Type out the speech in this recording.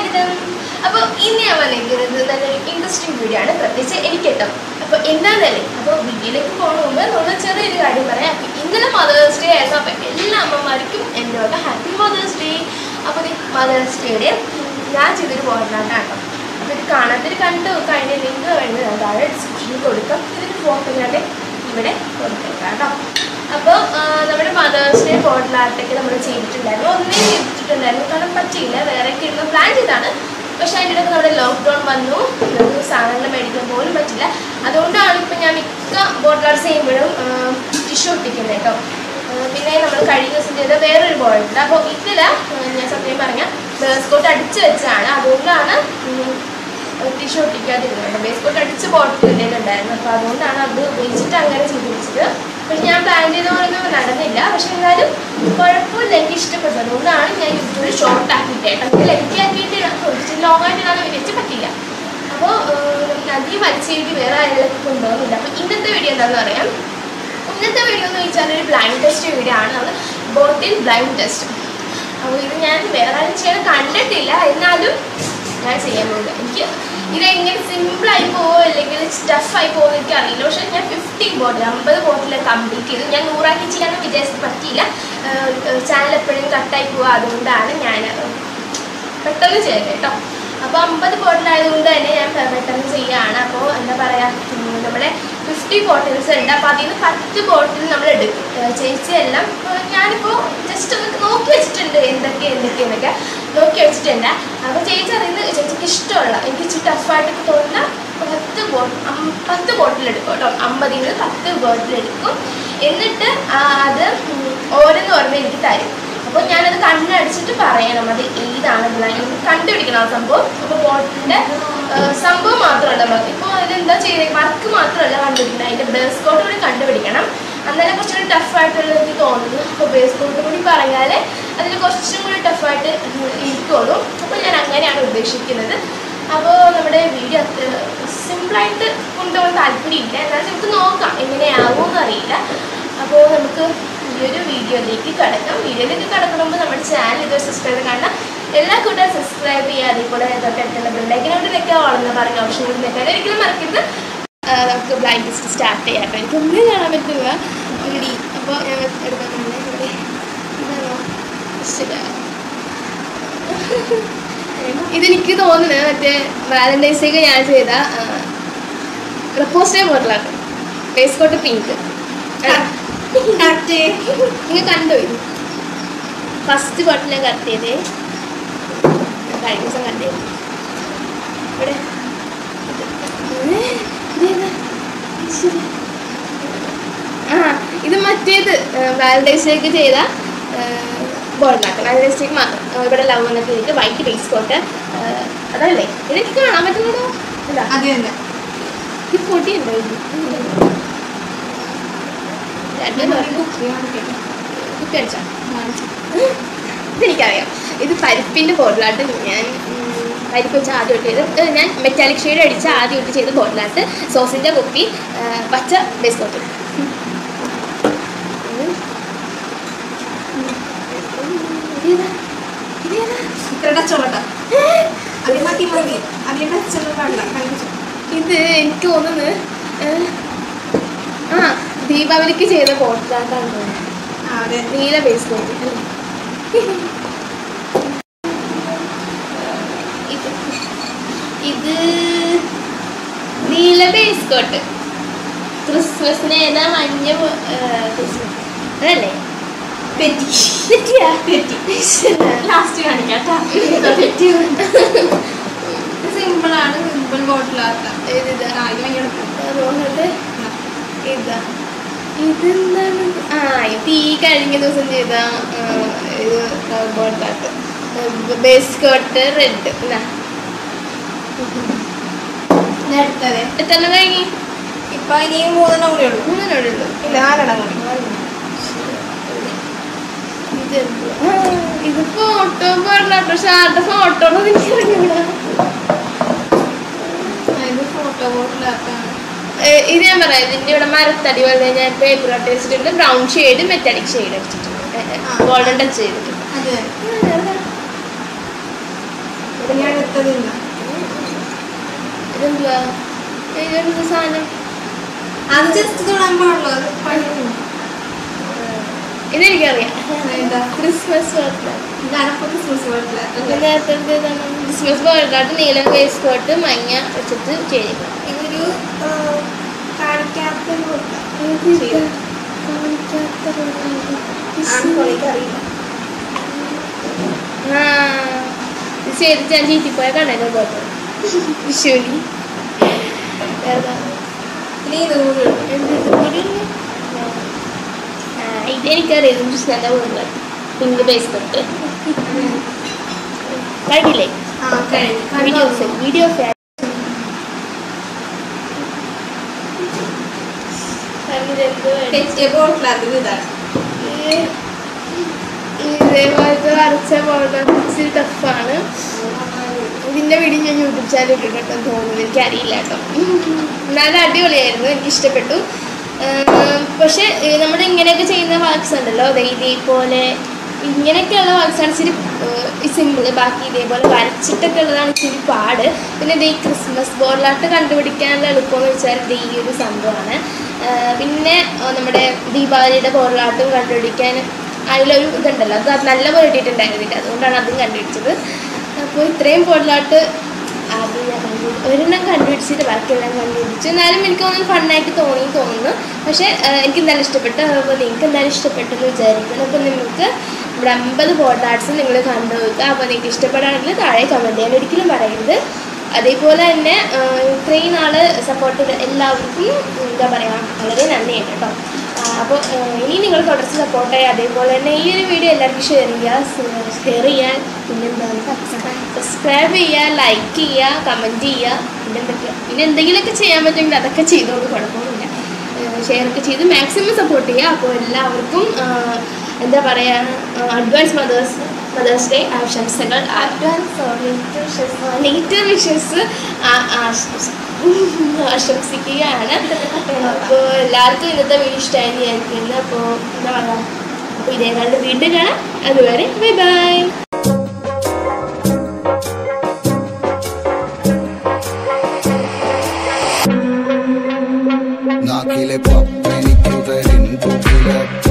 സ്വാഗതം അപ്പോൾ ഇന്ന് ഞാൻ വന്നിരിക്കുന്നത് നല്ലൊരു ഇൻട്രസ്റ്റിംഗ് വീഡിയോ ആണ് പ്രത്യേകിച്ച് എനിക്ക് കേട്ടോ അപ്പോൾ എന്താണെന്നല്ലേ അപ്പോൾ വീഡിയോയിലേക്ക് പോകുന്ന മുമ്പ് നമ്മൾ ചെറിയൊരു കാര്യം പറയാം അപ്പോൾ ഇന്നലെ മദേഴ്സ് ഡേ ആയിരുന്നു അപ്പോൾ എല്ലാ അമ്മമാർക്കും എന്നോട് ഹാപ്പി മദേഴ്സ് ഡേ അപ്പോൾ ഈ മദേഴ്സ് ഡേയുടെ ഞാൻ ചെയ്തൊരു ബോർഡിനാണ് കേട്ടോ അപ്പോൾ ഇത് കാണാത്തൊരു കണ്ടു കഴിഞ്ഞ ലിങ്ക് വേണ്ടി ഞാൻ താഴെ ഡിസ്ക്രിപ്ഷനിൽ കൊടുക്കാം ഇതിന് ഫോട്ടോ ഞാൻ ഇവിടെ കൊടുത്തേക്കാം കേട്ടോ അപ്പോൾ നമ്മുടെ മദേഴ്സ് ഡേ ബോട്ടിലാർട്ടൊക്കെ നമ്മൾ ചെയ്തിട്ടുണ്ടായിരുന്നു ഒന്നേ ചെയ്തിട്ടുണ്ടായിരുന്നു കാരണം പറ്റിയില്ല വേറെ കിട്ടുന്ന പ്ലാൻ ചെയ്താണ് പക്ഷെ അതിൻ്റെ ഇടയ്ക്ക് നമ്മുടെ ലോക്ക്ഡൗൺ വന്നു നമുക്ക് സാധനങ്ങൾ മേടിക്കാൻ പോലും പറ്റില്ല അതുകൊണ്ടാണ് ഇപ്പം ഞാൻ മിക്ക ബോട്ടിലാർട്സ് ചെയ്യുമ്പോഴും ടിഷ്യൂ ഒട്ടിക്കുന്നത് കേട്ടോ ആ, പിന്നെ നമ്മൾ കഴിഞ്ഞ ദിവസം ചെയ്ത വേറൊരു ബോട്ടുണ്ട് അപ്പോൾ ഇതിൽ ഞാൻ സത്യം പറഞ്ഞാൽ ബേസ്കോട്ട് അടിച്ച് വെച്ചാണ് അതുകൊണ്ടാണ് ഉം, ടിഷ്യൂ ഒട്ടിക്കാതിരുന്നത് ബേസ് കോട്ട് അടിച്ച് ബോട്ടിൽ ഉണ്ടായിരുന്നു അപ്പോൾ അതുകൊണ്ടാണ് അത് ഉപയോഗിച്ചിട്ട് അങ്ങനെ ചെയ്ത് വെച്ചത് പക്ഷെ ഞാൻ പ്ലാൻ ചെയ്ത പോലൊന്നും നടന്നില്ല പക്ഷെ എന്നാലും കുഴപ്പമില്ല എനിക്ക് ഇഷ്ടപ്പെട്ടു അതുകൊണ്ടാണ് ഞാൻ യൂട്യൂബിൽ ഷോർട്ട് ആക്കിയിട്ട് കേട്ടോ ലെങ്തി ആക്കിയിട്ട് ലോങ് ആയിട്ട് ഇടാൻ വിചാരിച്ച് പറ്റില്ല അപ്പോൾ അധികം വലിച്ചു കയറ്റി വേറെ ആരെയൊക്കെ കൊണ്ടുപോകുന്നില്ല അപ്പോൾ ഇന്നത്തെ വീഡിയോ എന്താണെന്ന് പറയാം ഇന്നത്തെ വീഡിയോ എന്ന് വെച്ചാൽ ഒരു ബ്ലൈൻഡ് ടെസ്റ്റ് വീഡിയോ ആണ് അത് ബോട്ടിൽ ബ്ലൈൻഡ് ടെസ്റ്റ് അപ്പോൾ ഇത് ഞാൻ വേറെ ആരും ചെയ്യാൻ കണ്ടിട്ടില്ല എന്നാലും ഞാൻ ചെയ്യാൻ പോകുന്നത് എനിക്ക് ഇതെങ്ങനെ സിമ്പിളായി പോവോ അല്ലെങ്കിൽ സ്റ്റഫായി പോകുമോ എനിക്ക് അറിയില്ല പക്ഷേ ഞാൻ ഫിഫ്റ്റി ബോട്ടിൽ അമ്പത് ബോട്ടിൽ കംപ്ലീറ്റ് ചെയ്തു ഞാൻ നൂറാക്കി ചെയ്യാനൊന്നും വിചാരിച്ചിട്ട് പറ്റിയില്ല ചാനൽ എപ്പോഴും കട്ടായി പോവുക അതുകൊണ്ടാണ് ഞാൻ പെട്ടെന്ന് ചെയ്തത് കേട്ടോ അപ്പോൾ അമ്പത് ബോട്ടിലായതുകൊണ്ട് തന്നെ ഞാൻ പെ- പെട്ടെന്ന് ചെയ്യുകയാണ് അപ്പോൾ എന്താ പറയുക നമ്മുടെ ഫിഫ്റ്റി ബോട്ടിൽസ് ഉണ്ട് അപ്പോൾ അതിൽ നിന്ന് പത്ത് ബോട്ടിൽ നമ്മൾ എടുക്കും ഏഹ് ചേച്ചി എല്ലാം ഏഹ് ഞാനിപ്പോൾ ജസ്റ്റ് ഒന്ന് നോക്കി വെച്ചിട്ടുണ്ട് എന്തൊക്കെ എന്തൊക്കെയെന്നൊക്കെ നോക്കി വെച്ചിട്ടുണ്ട് അപ്പോൾ ചേച്ചി അതിൽ നിന്ന് ചേച്ചിക്ക് ഇഷ്ടമുള്ള എനിക്ക് ഇച്ചിരി ടഫായിട്ടൊക്കെ തോന്നുന്ന പത്ത് ബോട്ടിൽ പത്ത് ബോട്ടിൽ എടുക്കും കേട്ടോ അമ്പതിൽ നിന്ന് പത്ത് ബോട്ടിൽ എടുക്കും എന്നിട്ട് ആ, അത് ഉം, ഓരോന്ന് ഓരോന്ന് എനിക്ക് തരും അപ്പോൾ ഞാനത് കണ്ണടിച്ചിട്ട് പറയണം അത് ഏതാണ് ബ്ലൈൻഡ് കണ്ടുപിടിക്കണം ആ സംഭവം അപ്പോൾ ബോട്ടിൻ്റെ സംഭവം മാത്രമല്ല നമുക്ക് ഇപ്പോൾ അതിലെന്താ ചെയ്യുന്നത് വർക്ക് മാത്രമല്ല കണ്ടുപിടിക്കണം അതിൻ്റെ ബേസ് കോട്ട് കൂടി കണ്ടുപിടിക്കണം അന്നേരം കുറച്ചുകൂടി ടഫായിട്ടുള്ള എനിക്ക് തോന്നുന്നു അപ്പോൾ ബേസ് കോട്ട് കൂടി പറഞ്ഞാൽ അതിൽ കുറച്ചും കൂടി ടഫായിട്ട് ഇരിക്കുള്ളൂ അപ്പോൾ ഞാൻ അങ്ങനെയാണ് ഉദ്ദേശിക്കുന്നത് അപ്പോൾ നമ്മുടെ വീഡിയോ അത്ര സിമ്പിളായിട്ട് കൊണ്ടുപോകാൻ താല്പര്യമില്ല എന്നാൽ നമുക്ക് നോക്കാം എങ്ങനെയാവുമെന്ന് അറിയില്ല അപ്പോൾ നമുക്ക് ഈ ഒരു വീഡിയോയിലേക്ക് കിടക്കാം വീഡിയോയിലേക്ക് കിടക്കണമെങ്കിൽ നമ്മുടെ ചാനൽ ഇത് സബ്സ്ക്രൈബ് കാണാം എല്ലാ കൂട്ടരും സബ്സ്ക്രൈബ് ചെയ്യുക അതേപോലെ തൊട്ടടുത്തുള്ള ബെല്ലൈക്കിനോട് നിൽക്കുക ഓളെന്ന് പറയുന്ന ഓപ്ഷനിൽ നിൽക്കാൻ ഒരിക്കലും മറക്കരുത് ആ, നമുക്ക് ബ്ലൈൻഡ് ടെസ്റ്റ് സ്റ്റാർട്ട് ചെയ്യാം കേട്ടോ എനിക്കൊന്നും കാണാൻ പറ്റില്ല ഇടി അപ്പോൾ ഞാൻ എടുക്കാൻ പോകുന്നത് ഇവിടെ ഇതാണോ ശരിയാ ഇതെനിക്ക് തോന്നുന്നത് മറ്റേ വാലന്റൈൻസ് ഡേക്ക് ഞാൻ ചെയ്ത പ്രപ്പോസ് ഡേ ബോട്ടിലാണ് ഫേസ് കോട്ട് പിങ്ക് നിങ്ങൾ കണ്ടോ ഇത് ഫസ്റ്റ് ബോട്ടിൽ ഞാൻ കട്ട് ചെയ്തേ കഴിഞ്ഞ ദിവസം കട്ട് ചെയ്തു ഇവിടെ ഇത്. ഏ, ഇതേതാ? ഈശ്വരാ. ആ ഇത് മറ്റേത് വാലന്റൈൻസ് ഡേക്ക് ചെയ്ത ബോർഡിലാട്ട് വാലന്റൈൻസ് ഡേക്ക് മാത്രം ആ, ഇവിടെ ലവ് എന്നൊക്കെ ചെയ്തിട്ട് വൈറ്റ് ബേസ് കോട്ട് അതല്ലേ ഇതെനിക്ക് കാണാൻ പറ്റുന്നതോ ഇതാ അത് തന്നെ ഇത് പൊട്ടിയുണ്ടോ ഇത് രണ്ടും കുത്തി അടിച്ചാ ഇതെനിക്കറിയാം ഇത് പരിപ്പിൻ്റെ ബോട്ടിലാട്ട് ഞാൻ ഉം, പരിപ്പ് വെച്ച് ആദ്യമായിട്ട് ചെയ്ത് ഏ, ഞാൻ മെറ്റാലിക് ഷെയ്ഡ് അടിച്ച ആദ്യമായിട്ട് ചെയ്ത ബോട്ടിലാട്ട് സോസിൻ്റെ കുപ്പി ഏ, പച്ച ബേസ് ബോട്ടിൽ ഇത്രയുടെ ചോട്ട അതിൽ മതി മതി അതിൽ ടച്ചൊന്നും പാടില്ല കാണിച്ചു ഇത് എനിക്ക് തോന്നുന്നത് ഏ, ആ ദീപാവലിക്ക് ചെയ്ത ബോട്ടിലാട്ടാണ് തോന്നുന്നത് ആ അതെ നീല ബേസ് ബോട്ടിൽ അല്ലേ ഇത് ഇത് നീല ബേസ് കോട്ട് ക്രിസ്മസിന് ഏതാ മഞ്ഞ ബോ- ഏ, ക്രിസ്മസ് അതല്ലേ തെറ്റി തെറ്റിയാ തെറ്റി ഈശ്വരാ. ലാസ്റ്റ് കാണിക്കാട്ടാ സിമ്പിളാണ് സിമ്പിൾ ബോട്ടിലാത്ത ഏതിതാ? ആ ഇത് ഭയങ്കര റോഹന്റെ ഇതാ ഇതെന്താണ് ആ ഇത് ഈ കഴിഞ്ഞ ദിവസം ചെയ്ത ആ, ഇത് ബോട്ടാട്ട് ബേസ് കോട്ട് റെഡ് എന്നാ ഞാൻ എടുത്തതേ എത്രണ്ണം കഴിഞ്ഞു ഇപ്പൊ ഇനി മൂന്നെണ്ണം കൂടി ഉള്ളൂ മൂന്നെണ്ണോടുള്ളൂ ഇല്ല നാലെണ്ണം കൂടി ഇതെന്തുവാ? ആ, ഇത് ഫോട്ടോ പാടില്ല പക്ഷെ ആരുടെ ഫോട്ടോ എനിക്ക് അറിഞ്ഞൂടാ ആ, ഇത് ഫോട്ടോ ബോട്ടിലാത്താണ് ഏ, ഇത് ഞാൻ പറയാം ഇതിന്റെ ഇവിടെ മരത്തടി പോലെ ഞാൻ പേപ്പർ കട്ട് വെച്ചിട്ടുണ്ട് ബ്രൗൺ ഷെയ്ഡ് മെറ്റാലിക് ഷെയ്ഡ് അടിച്ചിട്ടുണ്ട് ആ. ഗോൾഡൻ ടച്ച് ചെയ്തിട്ടുണ്ട് അതെ അപ്പൊ ഞാൻ എടുത്തതില്ല ഇതെന്തുവാ ഇതെന്ത് സാധനം അത് ജസ്റ്റ് തൊടാൻ പാടുള്ളൂ അത് പണിയുന്നു ഇതെനിക്കറിയാം എന്താ ക്രിസ്മസ് ബോർഡ് ഞാനപ്പോ ക്രിസ്മസ് വീട്ടില് നേരത്തെ എന്താണ് ക്രിസ്മസ് ബോർഡായിട്ട് നീലം വേസ്റ്റ് സ്കേർട്ട് മഞ്ഞ വെച്ചിട്ട് ചെയ്തിരിക്കണം ഇതൊരു ആ, കാണിക്കാത്ത കൊടുക്കാം അറിയില്ല ആ ഇത് ചെയ്തിട്ട് ഞാൻ ചീറ്റിപ്പോയ കണ്ണനെ പോയത് വിഷുവിന് ഏതാ ഇനി ഇത് കൂടി ഇടും. എന്ത് ഇത് കൂടി ഉണ്ട്? ആ ഇതെനിക്കറിയാം ഇത് കൃഷ്ണന്റെ പോകുന്നത് പിങ്ക് ബേസ് തൊട്ട് കഴിഞ്ഞില്ലേ ആ കഴിഞ്ഞു വീഡിയോസ് വീഡിയോസ് തെറ്റിയ ബോട്ടിലത് ഇതാണ് ഇതേപോലത്തെ വരച്ച ബോർഡർ ഇച്ചിരി ടഫാണ് ഇതിന്റെ വീഡിയോ ഞാൻ യൂട്യൂബ് ചാനൽ ഇട്ടിട്ടുണ്ടോ തോന്നുന്നു എനിക്കറിയില്ല കേട്ടോ നല്ല അടിപൊളിയായിരുന്നു എനിക്ക് ഇഷ്ടപ്പെട്ടു പക്ഷെ നമ്മൾ ഇങ്ങനെയൊക്കെ ചെയ്യുന്ന വാക്സ് ഉണ്ടല്ലോ അതെ ഇതേപോലെ ഇങ്ങനെയൊക്കെയുള്ള വാക്സാണ് ഇച്ചിരി സിമ്പിൾ ബാക്കി ഇതേപോലെ വരച്ചിട്ടൊക്കെ ഉള്ളതാണ് ഇച്ചിരി പാട് പിന്നെ ഇത് ഈ ക്രിസ്മസ് ബോർഡിലാട്ട് കണ്ടുപിടിക്കാനുള്ള എളുപ്പമെന്ന് വെച്ചാൽ ഇത് ഈ ഒരു സംഭവമാണ് ആ, പിന്നെ ആ, നമ്മുടെ ദീപാവലിയുടെ ബോർഡിലാട്ടും കണ്ടുപിടിക്കാൻ അതിലൊരു ഇതുണ്ടല്ലോ അത് നല്ലപോലെ ഇട്ടിട്ടുണ്ടായിരുന്നില്ല അതുകൊണ്ടാണ് അതും കണ്ടുപിടിച്ചത് അപ്പോൾ ഇത്രയും ബോർഡിലാട്ട് ആദ്യം ഞാൻ കണ്ടു ഒരെണ്ണം കണ്ടുപിടിച്ചിട്ട് ബാക്കിയെല്ലാം കണ്ടുപിടിച്ചു എന്നാലും എനിക്ക് തോന്നുന്നു ഫണ്ണായിട്ട് തോന്നി തോന്നുന്നു പക്ഷേ ആ, എനിക്ക് എന്തായാലും ഇഷ്ടപ്പെട്ടു അപ്പോൾ നിങ്ങൾക്ക് എന്തായാലും ഇഷ്ടപ്പെട്ടു എന്ന് വിചാരിക്കുന്നു അപ്പോൾ നിങ്ങൾക്ക് നമ്മുടെ അമ്പത് ബോർഡ് ആർട്സ് നിങ്ങൾ കണ്ടു നോക്കുക അപ്പോൾ നിങ്ങൾക്ക് ഇഷ്ടപ്പെടുകയാണെങ്കിൽ താഴെ കമൻറ്റ് ചെയ്യാൻ ഒരിക്കലും പറയരുത് അതേപോലെ തന്നെ ആ, ഇത്രയും നാൾ സപ്പോർട്ട് ചെയ്ത എല്ലാവർക്കും എന്താ പറയുക വളരെ നന്ദിയുണ്ട് കേട്ടോ അപ്പോൾ ഇനി നിങ്ങൾ തുടർച്ച് സപ്പോർട്ട് ചെയ്യുക അതേപോലെ തന്നെ ഈ ഒരു വീഡിയോ എല്ലാവർക്കും ഷെയർ ചെയ്യുക ഷെയർ ചെയ്യാൻ പിന്നെന്താണ് സബ്സ്ക്രൈബ് ചെയ്യുക ലൈക്ക് ചെയ്യുക കമൻറ്റ് ചെയ്യുക പിന്നെ എന്തൊക്കെയാ പിന്നെ എന്തെങ്കിലുമൊക്കെ ചെയ്യാൻ പറ്റുമെങ്കിൽ അതൊക്കെ ചെയ്തോണ്ട് കുഴപ്പമൊന്നുമില്ല ഷെയർ ഒക്കെ ചെയ്ത് മാക്സിമം സപ്പോർട്ട് ചെയ്യുക അപ്പോൾ എല്ലാവർക്കും ആ, എന്താ പറയുക അഡ്വാൻസ് മദേഴ്സ് മദേഴ്സ് ഡേ ആശംസകൾ അഡ്വാൻസ് നെഗറ്റീവ് വിഷസ് ആശംസിക്കുകയാണ് അപ്പോൾ എല്ലാവർക്കും ഇന്നത്തെ വീഡിയോ ഇഷ്ടമായി വിചാരിക്കുന്നു അപ്പോൾ എന്താ പറയുക അപ്പോൾ ഇതേ കണ്ട് വീണ്ടും കാണാം അതുവരെ ബൈ ബൈ നാക്കിലെ പപ്പനിക്കുതലിൻ പൂക്കിലെ